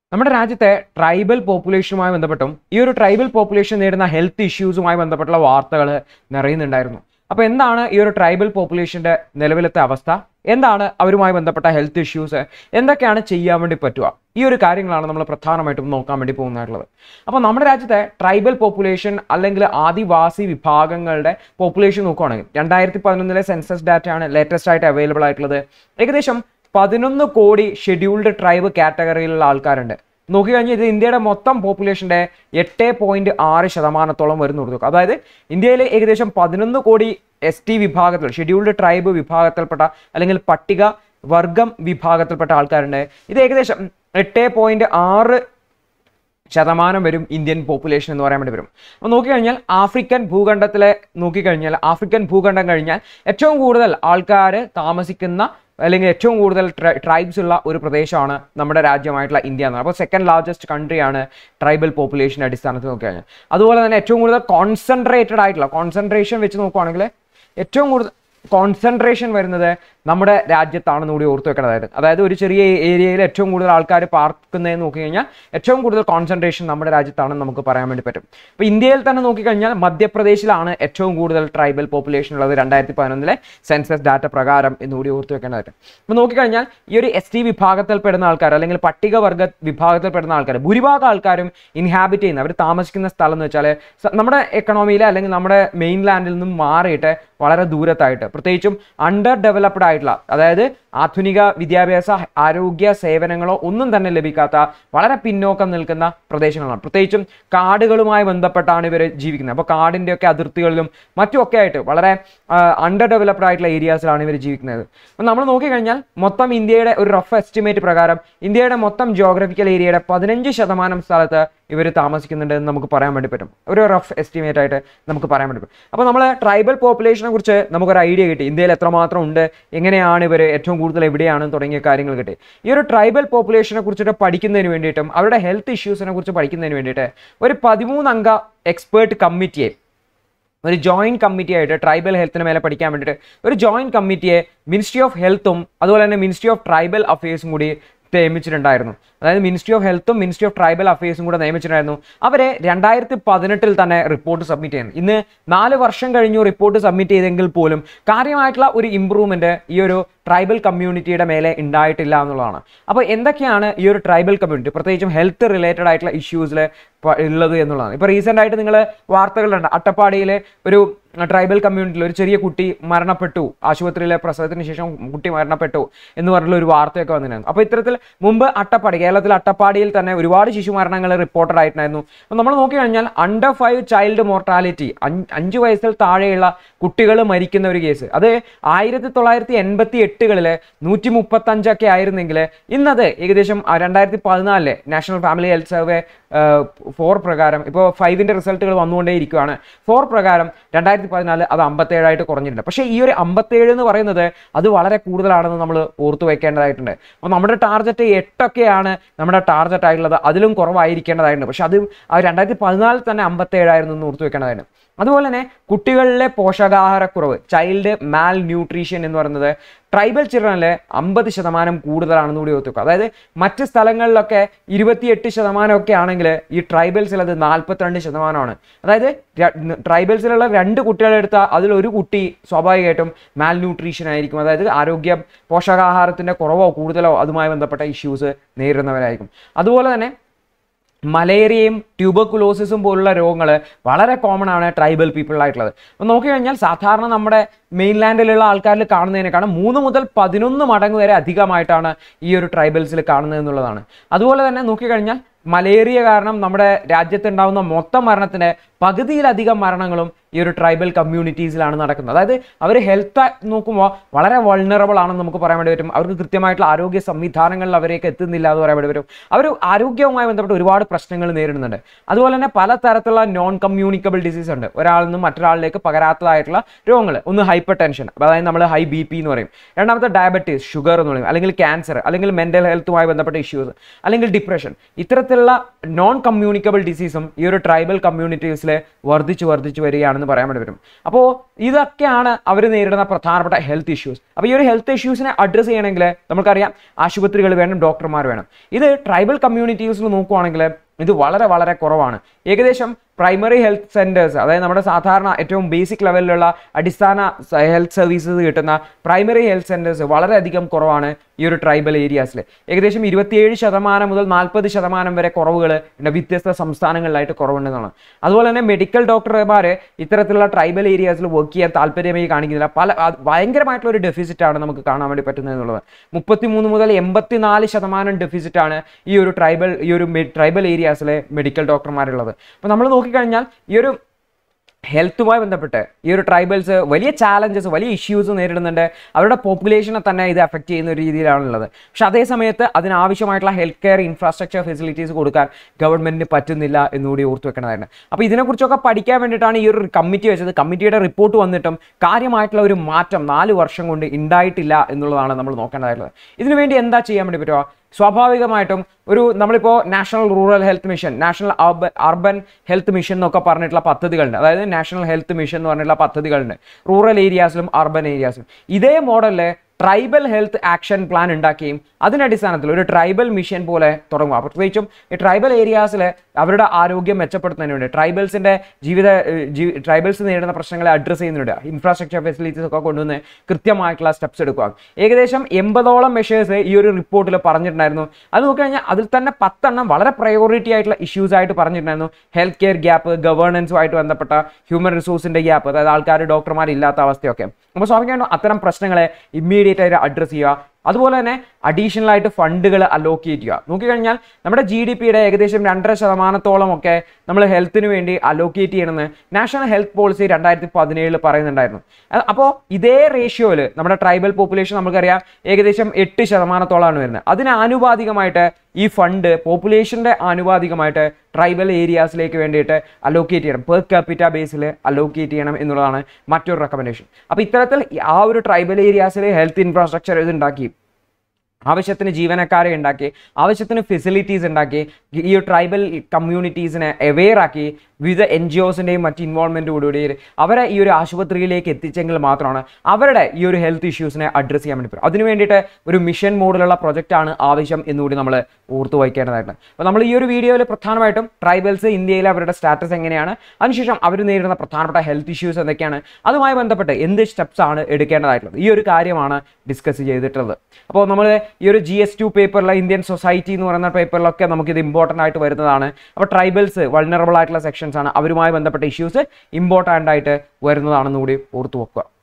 നമ്മുടെ രാജ്യത്തെ ട്രൈബൽ പോപ്പുലേഷനുമായി ബന്ധപ്പെട്ടും ഈ ഒരു ട്രൈബൽ പോപ്പുലേഷൻ നേരിടുന്ന ഹെൽത്ത് ഇഷ്യൂസുമായി ബന്ധപ്പെട്ടുള്ള വാർത്തകൾ നിറയുന്നുണ്ടായിരുന്നു അപ്പോൾ എന്താണ് ഈ ഒരു ട്രൈബൽ പോപ്പുലേഷൻ്റെ നിലവിലത്തെ അവസ്ഥ എന്താണ് അവരുമായി ബന്ധപ്പെട്ട ഹെൽത്ത് ഇഷ്യൂസ് എന്തൊക്കെയാണ് ചെയ്യാൻ വേണ്ടി പറ്റുക ഈ ഒരു കാര്യങ്ങളാണ് നമ്മൾ പ്രധാനമായിട്ടും നോക്കാൻ വേണ്ടി പോകുന്നതായിട്ടുള്ളത് അപ്പോൾ നമ്മുടെ രാജ്യത്തെ ട്രൈബൽ പോപ്പുലേഷൻ അല്ലെങ്കിൽ ആദിവാസി വിഭാഗങ്ങളുടെ പോപ്പുലേഷൻ നോക്കുകയാണെങ്കിൽ രണ്ടായിരത്തി പതിനൊന്നിലെ സെൻസസ് ഡാറ്റയാണ് ലേറ്റസ്റ്റ് ആയിട്ട് അവൈലബിൾ ആയിട്ടുള്ളത് ഏകദേശം പതിനൊന്ന് കോടി ഷെഡ്യൂൾഡ് ട്രൈബ് കാറ്റഗറിയിലുള്ള ആൾക്കാരുണ്ട് നോക്കിക്കഴിഞ്ഞാൽ ഇത് ഇന്ത്യയുടെ മൊത്തം പോപ്പുലേഷൻ്റെ എട്ട് പോയിന്റ് ആറ് ശതമാനത്തോളം വരുന്നു അതായത് ഇന്ത്യയിലെ ഏകദേശം പതിനൊന്ന് കോടി എസ് ടി വിഭാഗത്തിൽ ഷെഡ്യൂൾഡ് ട്രൈബ് വിഭാഗത്തിൽപ്പെട്ട അല്ലെങ്കിൽ പട്ടിക വർഗം വിഭാഗത്തിൽപ്പെട്ട ആൾക്കാരുണ്ട് ഇത് ഏകദേശം എട്ട് പോയിന്റ് ആറ് ശതമാനം വരും ഇന്ത്യൻ പോപ്പുലേഷൻ എന്ന് പറയാൻ വേണ്ടി വരും അപ്പോൾ നോക്കിക്കഴിഞ്ഞാൽ ആഫ്രിക്കൻ ഭൂഖണ്ഡത്തിലെ നോക്കിക്കഴിഞ്ഞാൽ ആഫ്രിക്കൻ ഭൂഖണ്ഡം കഴിഞ്ഞാൽ ഏറ്റവും കൂടുതൽ ആൾക്കാർ താമസിക്കുന്ന അല്ലെങ്കിൽ ഏറ്റവും കൂടുതൽ ട്രൈബ്സ് ഉള്ള ഒരു പ്രദേശമാണ് നമ്മുടെ രാജ്യമായിട്ടുള്ള ഇന്ത്യ എന്ന് അപ്പോൾ സെക്കൻഡ് ലാർജസ്റ്റ് കൺട്രിയാണ് ട്രൈബൽ പോപ്പുലേഷൻ അടിസ്ഥാനത്തിൽ നോക്കിക്കഴിഞ്ഞാൽ അതുപോലെ തന്നെ ഏറ്റവും കൂടുതൽ കോൺസെൻട്രേറ്റഡ് ആയിട്ടുള്ള കോൺസെൻട്രേഷൻ വെച്ച് നോക്കുവാണെങ്കിൽ ഏറ്റവും കൂടുതൽ കോൺസെൻട്രേഷൻ വരുന്നത് നമ്മുടെ രാജ്യത്താണെന്ന് കൂടി ഓർത്ത് വെക്കേണ്ടതായിട്ട് അതായത് ഒരു ചെറിയ ഏരിയയിൽ ഏറ്റവും കൂടുതൽ ആൾക്കാർ പാർക്കുന്നതെന്ന് നോക്കിക്കഴിഞ്ഞാൽ ഏറ്റവും കൂടുതൽ കോൺസെൻട്രേഷൻ നമ്മുടെ രാജ്യത്താണെന്ന് നമുക്ക് പറയാൻ വേണ്ടി പറ്റും ഇപ്പോൾ ഇന്ത്യയിൽ തന്നെ നോക്കിക്കഴിഞ്ഞാൽ മധ്യപ്രദേശിലാണ് ഏറ്റവും കൂടുതൽ ട്രൈബൽ പോപ്പുലേഷൻ ഉള്ളത് രണ്ടായിരത്തി പതിനൊന്നിലെ സെൻസസ് ഡാറ്റ പ്രകാരം എന്നുകൂടി ഓർത്ത് വെക്കേണ്ടതായിട്ട് അപ്പോൾ നോക്കിക്കഴിഞ്ഞാൽ ഈ ഒരു എസ് ടി വിഭാഗത്തിൽപ്പെടുന്ന ആൾക്കാർ അല്ലെങ്കിൽ പട്ടികവർഗ വിഭാഗത്തിൽപ്പെടുന്ന ആൾക്കാർ ഭൂരിഭാഗം ആൾക്കാരും ഇൻഹാബിറ്റ് ചെയ്യുന്ന അവർ താമസിക്കുന്ന സ്ഥലം എന്ന് വെച്ചാൽ നമ്മുടെ എക്കണോമിയിലെ അല്ലെങ്കിൽ നമ്മുടെ മെയിൻ ലാൻഡിൽ നിന്നും മാറിയിട്ട് വളരെ ദൂരത്തായിട്ട് പ്രത്യേകിച്ചും അണ്ടർ ഡെവലപ്ഡ് ആയിട്ടുള്ള അതായത് ആധുനിക വിദ്യാഭ്യാസ ആരോഗ്യ സേവനങ്ങളോ ഒന്നും തന്നെ ലഭിക്കാത്ത വളരെ പിന്നോക്കം നിൽക്കുന്ന പ്രദേശങ്ങളാണ് പ്രത്യേകിച്ചും കാടുകളുമായി ബന്ധപ്പെട്ടാണ് ഇവർ ജീവിക്കുന്നത് അപ്പോൾ കാടിൻ്റെയൊക്കെ അതിർത്തികളിലും മറ്റുമൊക്കെ ആയിട്ട് വളരെ അണ്ടർ ഡെവലപ്ഡ് ആയിട്ടുള്ള ഏരിയാസിലാണ് ഇവർ ജീവിക്കുന്നത് അപ്പോൾ നമ്മൾ നോക്കിക്കഴിഞ്ഞാൽ മൊത്തം ഇന്ത്യയുടെ ഒരു റഫ് എസ്റ്റിമേറ്റ് പ്രകാരം ഇന്ത്യയുടെ മൊത്തം ജോഗ്രഫിക്കൽ ഏരിയയുടെ പതിനഞ്ച് ശതമാനം സ്ഥലത്ത് ഇവർ താമസിക്കുന്നുണ്ട് എന്ന് നമുക്ക് പറയാൻ വേണ്ടി പറ്റും ഒരു റഫ് എസ്റ്റിമേറ്റ് ആയിട്ട് നമുക്ക് പറയാൻ വേണ്ടി പറ്റും അപ്പോൾ നമ്മൾ ട്രൈബൽ പോപ്പുലേഷനെ കുറിച്ച് നമുക്കൊരു ഐഡിയ കിട്ടി ഇന്ത്യയിൽ എത്രമാത്രം ഉണ്ട് എങ്ങനെയാണ് ഇവർ ഏറ്റവും കൂടുതൽ എവിടെയാണ് തുടങ്ങിയ കാര്യങ്ങൾ കിട്ടി ഈ ഒരു ട്രൈബൽ പോപ്പുലേഷനെ കുറിച്ചിട്ട് പഠിക്കുന്നതിന് വേണ്ടിയിട്ടും അവരുടെ ഹെൽത്ത് ഇഷ്യൂസിനെ കുറിച്ച് പഠിക്കുന്നതിന് വേണ്ടിയിട്ട് ഒരു പതിമൂന്ന് അംഗ എക്സ്പേർട്ട് കമ്മിറ്റിയെ ഒരു ജോയിൻറ്റ് കമ്മിറ്റി ആയിട്ട് ട്രൈബൽ ഹെൽത്തിന് മേലെ പഠിക്കാൻ വേണ്ടിയിട്ട് ഒരു ജോയിൻറ്റ് കമ്മിറ്റിയെ മിനിസ്ട്രി ഓഫ് ഹെൽത്തും അതുപോലെ തന്നെ മിനിസ്ട്രി ഓഫ് ട്രൈബൽ അഫയേഴ്സും കൂടി നിയമിച്ചിട്ടുണ്ടായിരുന്നു അതായത് മിനിസ്ട്രി ഓഫ് ഹെൽത്തും മിനിസ്ട്രി ഓഫ് ട്രൈബൽ അഫയേഴ്സും കൂടെ നിയമിച്ചിട്ടുണ്ടായിരുന്നു അവരെ രണ്ടായിരത്തി പതിനെട്ടിൽ തന്നെ റിപ്പോർട്ട് സബ്മിറ്റ് ചെയ്യുന്നു ഇന്ന് നാല് വർഷം കഴിഞ്ഞു റിപ്പോർട്ട് സബ്മിറ്റ് ചെയ്തെങ്കിൽ പോലും കാര്യമായിട്ടുള്ള ഒരു ഇമ്പ്രൂവ്മെന്റ് ഈ ഒരു ട്രൈബൽ കമ്മ്യൂണിറ്റിയുടെ മേലെ ഉണ്ടായിട്ടില്ല എന്നുള്ളതാണ് അപ്പോൾ എന്തൊക്കെയാണ് ഈ ഒരു ട്രൈബൽ കമ്മ്യൂണിറ്റി പ്രത്യേകിച്ചും ഹെൽത്ത് റിലേറ്റഡ് ആയിട്ടുള്ള ഇഷ്യൂസിൽ ഉള്ളത് എന്നുള്ളതാണ് ഇപ്പോൾ റീസെൻ്റ് ആയിട്ട് നിങ്ങൾ വാർത്തകളുണ്ട് അട്ടപ്പാടിയിലെ ഒരു ട്രൈബൽ കമ്മ്യൂണിറ്റിയിൽ ഒരു ചെറിയ കുട്ടി മരണപ്പെട്ടു ആശുപത്രിയിലെ പ്രസവത്തിന് ശേഷം കുട്ടി മരണപ്പെട്ടു എന്ന് പറഞ്ഞുള്ള ഒരു വാർത്തയൊക്കെ വന്നിട്ടുണ്ടായിരുന്നു അപ്പോൾ ഇത്തരത്തിൽ മുമ്പ് അട്ടപ്പാടി കേരളത്തിൽ അട്ടപ്പാടിയിൽ തന്നെ ഒരുപാട് ശിശു മരണങ്ങൾ റിപ്പോർട്ടഡ് ആയിട്ടുണ്ടായിരുന്നു അപ്പോൾ നമ്മൾ നോക്കിക്കഴിഞ്ഞാൽ അണ്ടർ ഫൈവ് ചൈൽഡ് മോർട്ടാലിറ്റി അഞ്ച് വയസ്സിൽ താഴെയുള്ള കുട്ടികൾ മരിക്കുന്ന ഒരു കേസ് അത് ആയിരത്തി തൊള്ളായിരത്തി എൺപത്തി എട്ടുകളിൽ നൂറ്റി മുപ്പത്തഞ്ചൊക്കെ ആയിരുന്നെങ്കിൽ ഇന്നത് ഏകദേശം രണ്ടായിരത്തി പതിനാലിലെ national family health survey four പ്രകാരം ഇപ്പോൾ ഫൈവിൻ്റെ റിസൾട്ടുകൾ വന്നുകൊണ്ടേ ഇരിക്കുകയാണ് ഫോർ പ്രകാരം രണ്ടായിരത്തി പതിനാല് അത് അമ്പത്തേഴായിട്ട് കുറഞ്ഞിട്ടുണ്ട് പക്ഷേ ഈ ഒരു അമ്പത്തേഴ് എന്ന് പറയുന്നത് അത് വളരെ കൂടുതലാണെന്ന് നമ്മൾ ഓർത്തു വെക്കേണ്ടതായിട്ടുണ്ട് അപ്പോൾ നമ്മുടെ ടാർഗറ്റ് എട്ടൊക്കെയാണ് നമ്മുടെ ടാർഗറ്റ് ആയിട്ടുള്ളത് അതിലും കുറവായിരിക്കേണ്ടതായിട്ടുണ്ട് പക്ഷേ അത് ആ രണ്ടായിരത്തി പതിനാലിൽ തന്നെ അമ്പത്തേഴായിരുന്നു എന്ന് ഓർത്തു വെക്കേണ്ടതായിരുന്നു അതുപോലെ തന്നെ കുട്ടികളിലെ പോഷകാഹാരക്കുറവ് ചൈൽഡ് മാൽ ന്യൂട്രീഷൻ എന്ന് പറയുന്നത് ട്രൈബൽ ചിൽഡ്രനിൽ അമ്പത് ശതമാനം കൂടുതലാണെന്ന് കൂടി ഓർത്തുവെക്കുക അതായത് മറ്റ് സ്ഥലങ്ങളിലൊക്കെ ഇരുപത്തിയെട്ട് ശതമാനമൊക്കെ ആണെങ്കിൽ ഈ ട്രൈബൽസിൽ അത് നാൽപ്പത്തിരണ്ട് ശതമാനമാണ് അതായത് ട്രൈബൽസിലുള്ള രണ്ട് കുട്ടികളെടുത്താൽ അതിലൊരു കുട്ടി സ്വാഭാവികമായിട്ടും മാൽ ന്യൂട്രീഷൻ ആയിരിക്കും അതായത് ആരോഗ്യ പോഷകാഹാരത്തിൻ്റെ കുറവോ കൂടുതലോ അതുമായി ബന്ധപ്പെട്ട ഇഷ്യൂസ് നേരിടുന്നവരായിരിക്കും അതുപോലെ തന്നെ മലേറിയയും ട്യൂബർകുലോസിസും പോലുള്ള രോഗങ്ങൾ വളരെ കോമൺ ആണ് ട്രൈബൽ പീപ്പിളായിട്ടുള്ളത് അപ്പോൾ നോക്കിക്കഴിഞ്ഞാൽ സാധാരണ നമ്മുടെ മെയിൻലാൻഡിലുള്ള ആൾക്കാരിൽ കാണുന്നതിനേക്കാളും മൂന്ന് മുതൽ പതിനൊന്ന് മടങ്ങ് വരെ അധികമായിട്ടാണ് ഈ ഒരു ട്രൈബൽസിൽ കാണുന്നത് എന്നുള്ളതാണ് അതുപോലെ തന്നെ നോക്കിക്കഴിഞ്ഞാൽ മലേറിയ കാരണം നമ്മുടെ രാജ്യത്തുണ്ടാകുന്ന മൊത്തം മരണത്തിൻ്റെ പകുതിയിലധികം മരണങ്ങളും ഈ ഒരു ട്രൈബൽ കമ്മ്യൂണിറ്റീസിലാണ് നടക്കുന്നത് അതായത് അവർ ഹെൽത്ത് നോക്കുമ്പോൾ വളരെ വൾണറബിൾ ആണെന്ന് നമുക്ക് പറയാൻ വേണ്ടി പറ്റും അവർക്ക് കൃത്യമായിട്ടുള്ള ആരോഗ്യ സംവിധാനങ്ങളിൽ അവരേക്ക് എത്തുന്നില്ല എന്ന് പറയാൻ വേണ്ടി വരും അവർ ആരോഗ്യവുമായി ബന്ധപ്പെട്ട് ഒരുപാട് പ്രശ്നങ്ങൾ നേരിടുന്നുണ്ട് അതുപോലെ തന്നെ പലതരത്തിലുള്ള നോൺ കമ്മ്യൂണിക്കബിൾ ഡിസീസ് ഉണ്ട് ഒരാളിൽ നിന്ന് മറ്റൊരാളിലേക്ക് പകരാത്തതായിട്ടുള്ള രോഗങ്ങൾ ഒന്ന് ഹൈപ്പർ ടെൻഷൻ അതായത് നമ്മൾ ഹൈ ബി പി എന്ന് പറയും രണ്ടാമത്തെ ഡയബറ്റീസ് ഷുഗർ എന്ന് പറയും അല്ലെങ്കിൽ ക്യാൻസർ അല്ലെങ്കിൽ മെൻ്റൽ ഹെൽത്തുമായി ബന്ധപ്പെട്ട ഇഷ്യൂസ് അല്ലെങ്കിൽ ഡിപ്രഷൻ ഇത്തരത്തിലുള്ള നോൺ കമ്മ്യൂണിക്കബിൾ ഡിസീസും ഈ ഒരു ട്രൈബൽ കമ്മ്യൂണിറ്റീസിൽ ഏരിയാസിൽ വർദ്ധിച്ച് വർദ്ധിച്ച് വരികയാണെന്ന് പറയാൻ വേണ്ടി വരും അപ്പോൾ ഇതൊക്കെയാണ് അവർ നേരിടുന്ന പ്രധാനപ്പെട്ട ഹെൽത്ത് ഇഷ്യൂസ് അപ്പോൾ ഈ ഒരു ഹെൽത്ത് ഇഷ്യൂസിനെ അഡ്രസ്സ് ചെയ്യണമെങ്കിൽ നമുക്കറിയാം ആശുപത്രികൾ വേണം ഡോക്ടർമാർ വേണം ഇത് ട്രൈബൽ കമ്മ്യൂണിറ്റീസിൽ നോക്കുവാണെങ്കിൽ ഇത് വളരെ വളരെ കുറവാണ് ഏകദേശം പ്രൈമറി ഹെൽത്ത് സെൻറ്റേഴ്സ് അതായത് നമ്മുടെ സാധാരണ ഏറ്റവും ബേസിക് ലെവലിലുള്ള അടിസ്ഥാന ഹെൽത്ത് സർവീസസ് കിട്ടുന്ന പ്രൈമറി ഹെൽത്ത് സെൻറ്റേഴ്സ് വളരെയധികം കുറവാണ് ഈ ഒരു ട്രൈബൽ ഏരിയാസിൽ ഏകദേശം ഇരുപത്തിയേഴ് ശതമാനം മുതൽ നാൽപ്പത് ശതമാനം വരെ കുറവുകൾ വ്യത്യസ്ത സംസ്ഥാനങ്ങളിലായിട്ട് കുറവുണ്ടെന്നാണ് അതുപോലെ തന്നെ മെഡിക്കൽ ഡോക്ടർമാർ ഇത്തരത്തിലുള്ള ട്രൈബൽ ഏരിയാസിൽ വർക്ക് ചെയ്യാൻ താല്പര്യമേ കാണിക്കുന്നില്ല പല അത് ഭയങ്കരമായിട്ടുള്ള ഒരു ഡെഫിസിറ്റ് ആണ് നമുക്ക് കാണാൻ വേണ്ടി പറ്റുന്നത് എന്നുള്ളത് മുപ്പത്തിമൂന്ന് മുതൽ എൺപത്തിനാല് ശതമാനം ഡെഫിസിറ്റ് ആണ് ഈ ഒരു ട്രൈബൽ ഈ ഒരു ട്രൈബൽ ഏരിയാസിലെ മെഡിക്കൽ ഡോക്ടർമാരുള്ളത് അപ്പോൾ നമ്മൾ നോക്കിക്കഴിഞ്ഞാൽ ഈ ഒരു ഹെൽത്തുമായി ബന്ധപ്പെട്ട് ഈ ഒരു ട്രൈബൽസ് വലിയ ചാലഞ്ചസ് വലിയ ഇഷ്യൂസ് നേരിടുന്നുണ്ട് അവരുടെ പോപ്പുലേഷനെ തന്നെ ഇത് അഫക്റ്റ് ചെയ്യുന്ന ഒരു രീതിയിലാണുള്ളത് പക്ഷെ അതേ സമയത്ത് അതിനാവശ്യമായിട്ടുള്ള ഹെൽത്ത് കെയർ ഇൻഫ്രാസ്ട്രക്ചർ ഫെസിലിറ്റീസ് കൊടുക്കാൻ ഗവൺമെന്റിന് പറ്റുന്നില്ല എന്നുകൂടി ഓർത്ത് വെക്കേണ്ടതായിരുന്നു അപ്പോൾ ഇതിനെക്കുറിച്ചൊക്കെ പഠിക്കാൻ വേണ്ടിയിട്ടാണ് ഈ ഒരു കമ്മിറ്റി വെച്ചത് കമ്മിറ്റിയുടെ റിപ്പോർട്ട് വന്നിട്ടും കാര്യമായിട്ടുള്ള ഒരു മാറ്റം നാല് വർഷം കൊണ്ട് ഉണ്ടായിട്ടില്ല എന്നുള്ളതാണ് നമ്മൾ നോക്കേണ്ടതായിട്ടുള്ളത് ഇതിനു വേണ്ടി എന്താ ചെയ്യാൻ വേണ്ടി പറ്റുക സ്വാഭാവികമായിട്ടും ഒരു നമ്മളിപ്പോൾ national rural health mission national urban urban health mission എന്നൊക്കെ പറഞ്ഞിട്ടുള്ള പദ്ധതികളുണ്ട് അതായത് നാഷണൽ ഹെൽത്ത് മിഷൻ എന്ന് പറഞ്ഞിട്ടുള്ള പദ്ധതികളുണ്ട് റൂറൽ ഏരിയാസിലും അർബൻ ഏരിയാസിലും ഇതേ മോഡലിൽ ട്രൈബൽ ഹെൽത്ത് ആക്ഷൻ പ്ലാൻ ഉണ്ടാക്കുകയും അതിൻ്റെ അടിസ്ഥാനത്തിൽ ഒരു ട്രൈബൽ മിഷൻ പോലെ തുടങ്ങുക അപ്പോൾ പ്രത്യേകിച്ചും ഈ ട്രൈബൽ ഏരിയാസിൽ അവരുടെ ആരോഗ്യം മെച്ചപ്പെടുത്തുന്നതിന് വേണ്ടി ട്രൈബൽസിൻ്റെ ജീവിത ഏഹ്, ജീ- ട്രൈബൽസ് നേരിടുന്ന പ്രശ്നങ്ങളെ അഡ്രസ്സ് ചെയ്യുന്നുണ്ട് ഇൻഫ്രാസ്ട്രക്ചർ ഫെസിലിറ്റീസ് ഒക്കെ കൊണ്ടുവന്ന് കൃത്യമായിട്ടുള്ള സ്റ്റെപ്സ് എടുക്കുക ഏകദേശം എൺപതോളം മെഷേഴ്സ് ഈ ഒരു റിപ്പോർട്ടിൽ പറഞ്ഞിട്ടുണ്ടായിരുന്നു അത് നോക്കിക്കഴിഞ്ഞാൽ അതിൽ തന്നെ പത്തെണ്ണം വളരെ പ്രയോറിറ്റി ആയിട്ടുള്ള ഇഷ്യൂസ് ആയിട്ട് പറഞ്ഞിട്ടുണ്ടായിരുന്നു ഹെൽത്ത് കെയർ ഗ്യാപ്പ് ഗവേണൻസുമായിട്ട് ബന്ധപ്പെട്ട ഹ്യൂമൻ റിസോഴ്സിൻ്റെ ഗ്യാപ്പ് അതായത് ആൾക്കാർ ഡോക്ടർമാർ ഇല്ലാത്ത അവസ്ഥയൊക്കെ അപ്പോൾ സ്വാഭാവികമായിട്ടും അത്തരം പ്രശ്നങ്ങളെ ഇമ്മീഡിയറ്റ് ആയിട്ട് അഡ്രസ്സ് ചെയ്യുക അതുപോലെ തന്നെ അഡീഷണൽ ആയിട്ട് ഫണ്ടുകൾ അലോക്കേറ്റ് ചെയ്യുക നോക്കിക്കഴിഞ്ഞാൽ നമ്മുടെ ജി ഡി പിയുടെ ഏകദേശം രണ്ടര ശതമാനത്തോളം ഒക്കെ നമ്മൾ ഹെൽത്തിന് വേണ്ടി അലോക്കേറ്റ് ചെയ്യണമെന്ന് നാഷണൽ ഹെൽത്ത് പോളിസി രണ്ടായിരത്തി പതിനേഴിൽ പറയുന്നുണ്ടായിരുന്നു അപ്പോൾ ഇതേ റേഷ്യോയിൽ നമ്മുടെ ട്രൈബൽ പോപ്പുലേഷൻ നമുക്കറിയാം ഏകദേശം എട്ട് ശതമാനത്തോളമാണ് വരുന്നത് അതിന് ആനുപാതികമായിട്ട് ഈ ഫണ്ട് പോപ്പുലേഷൻ്റെ ആനുപാതികമായിട്ട് ട്രൈബൽ ഏരിയാസിലേക്ക് വേണ്ടിയിട്ട് അലോക്കേറ്റ് ചെയ്യണം പെർ ക്യാപിറ്റ ബേസിൽ അലോക്കേറ്റ് ചെയ്യണം എന്നുള്ളതാണ് മറ്റൊരു റെക്കമെൻഡേഷൻ അപ്പോൾ ഇത്തരത്തിൽ ആ ഒരു ട്രൈബൽ ഏരിയാസിൽ ഹെൽത്ത് ഇൻഫ്രാസ്ട്രക്ചർ ഇത് ഉണ്ടാക്കി ആവശ്യത്തിന് ജീവനക്കാരെ ഉണ്ടാക്കി ആവശ്യത്തിന് ഫെസിലിറ്റീസ് ഉണ്ടാക്കി ഈ ഒരു ട്രൈബൽ കമ്മ്യൂണിറ്റീസിനെ അവെയർ ആക്കി വിവിധ എൻ ജി ഒസിൻ്റെയും മറ്റ് ഇൻവോൾവ്മെൻറ്റോടുകൂടി അവരെ ഈ ഒരു ആശുപത്രിയിലേക്ക് എത്തിച്ചെങ്കിൽ മാത്രമാണ് അവരുടെ ഈ ഒരു ഹെൽത്ത് ഇഷ്യൂസിനെ അഡ്രസ്സ് ചെയ്യാൻ വേണ്ടി പറ്റും അതിന് വേണ്ടിയിട്ട് ഒരു മിഷൻ മോഡിലുള്ള പ്രൊജക്റ്റാണ് ആവശ്യം എന്നുകൂടി നമ്മൾ ഓർത്തു വയ്ക്കേണ്ടതായിട്ടുണ്ട് അപ്പോൾ നമ്മൾ ഈ ഒരു വീഡിയോയിൽ പ്രധാനമായിട്ടും ട്രൈബൽസ് ഇന്ത്യയിൽ അവരുടെ സ്റ്റാറ്റസ് എങ്ങനെയാണ് അതിനുശേഷം അവർ നേരിടുന്ന പ്രധാനപ്പെട്ട ഹെൽത്ത് ഇഷ്യൂസ് എന്തൊക്കെയാണ് അതുമായി ബന്ധപ്പെട്ട് എന്ത് സ്റ്റെപ്സ് ആണ് എടുക്കേണ്ടതായിട്ടുള്ളത് ഈ ഒരു കാര്യമാണ് ഡിസ്കസ് ചെയ്തിട്ടുള്ളത് അപ്പോൾ നമ്മൾ ഈ ഒരു ജി എസ് ടു പേപ്പറിലെ ഇന്ത്യൻ സൊസൈറ്റി എന്ന് പറയുന്ന പേപ്പറിലൊക്കെ നമുക്കിത് ഇമ്പോർട്ടൻ്റ് ആയിട്ട് വരുന്നതാണ് അപ്പോൾ ട്രൈബൽസ് വൾണറബിൾ ആയിട്ടുള്ള സെക്ഷൻസ് ആണ് അവരുമായി ബന്ധപ്പെട്ട ഇഷ്യൂസ് ഇമ്പോർട്ടൻ്റ് ആയിട്ട് വരുന്നതാണെന്ന് കൂടി ഓർത്തു വെക്കുക